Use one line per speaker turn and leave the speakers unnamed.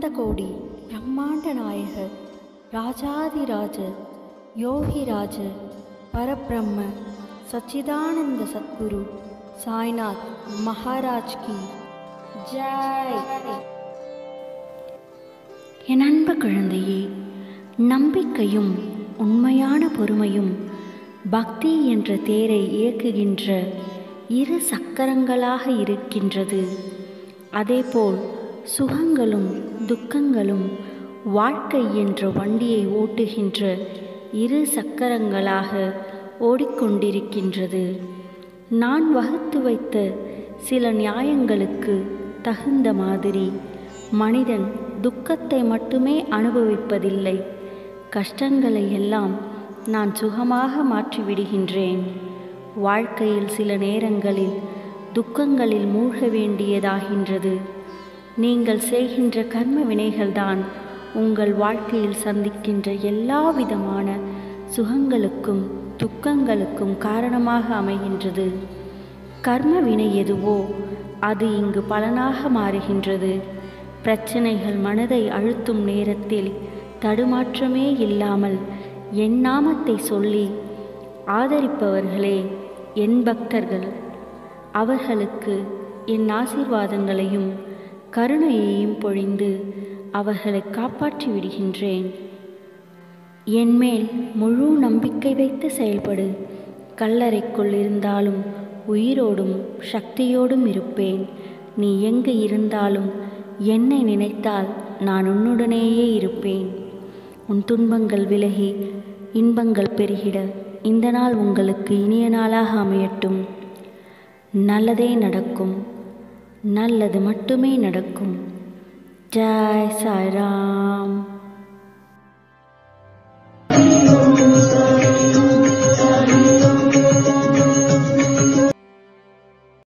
அண்டகோடி பிரம்மாண்ட நாயகர் ராஜாதிராஜ யோகிராஜ பரபிரம்ம சச்சிதானந்த சத்குரு சாய்நாத் மகாராஜ் கி ஜெய்
என் அன்பு குழந்தையே நம்பிக்கையும் உண்மையான பொறுமையும் பக்தி என்ற தேரை இயக்குகின்ற இரு சக்கரங்களாக இருக்கின்றது அதேபோல் சுகங்களும் துக்கங்களும் வாழ்க்கை என்ற வண்டியை ஓட்டுகின்ற இரு சக்கரங்களாக ஓடிக்கொண்டிருக்கின்றது நான் வகுத்து வைத்த சில நியாயங்களுக்கு தகுந்த மாதிரி மனிதன் துக்கத்தை மட்டுமே அனுபவிப்பதில்லை கஷ்டங்களை எல்லாம் நான் சுகமாக மாற்றிவிடுகின்றேன் வாழ்க்கையில் சில நேரங்களில் துக்கங்களில் மூழ்க வேண்டியதாகின்றது நீங்கள் செய்கின்ற கர்ம வினைகள்தான் உங்கள் வாழ்க்கையில் சந்திக்கின்ற எல்லா விதமான சுகங்களுக்கும் துக்கங்களுக்கும் காரணமாக அமைகின்றது கர்ம வினை எதுவோ அது இங்கு பலனாக மாறுகின்றது பிரச்சனைகள் மனதை அழுத்தும் நேரத்தில் தடுமாற்றமே இல்லாமல் என் நாமத்தை சொல்லி ஆதரிப்பவர்களே என் பக்தர்கள் அவர்களுக்கு என் ஆசீர்வாதங்களையும் கருணையையும் பொழிந்து அவர்களை காப்பாற்றி விடுகின்றேன் என்மேல் முழு நம்பிக்கை வைத்து செயல்படு கல்லறைக்குள் இருந்தாலும் உயிரோடும் சக்தியோடும் இருப்பேன் நீ எங்கு இருந்தாலும் என்னை நினைத்தால் நான் உன்னுடனேயே இருப்பேன் உன் துன்பங்கள் விலகி இன்பங்கள் பெருகிட இந்த நாள் உங்களுக்கு இனிய நாளாக அமையட்டும் நல்லதே நடக்கும் நல்லது மட்டுமே நடக்கும் ஜெய் சாய்ராம்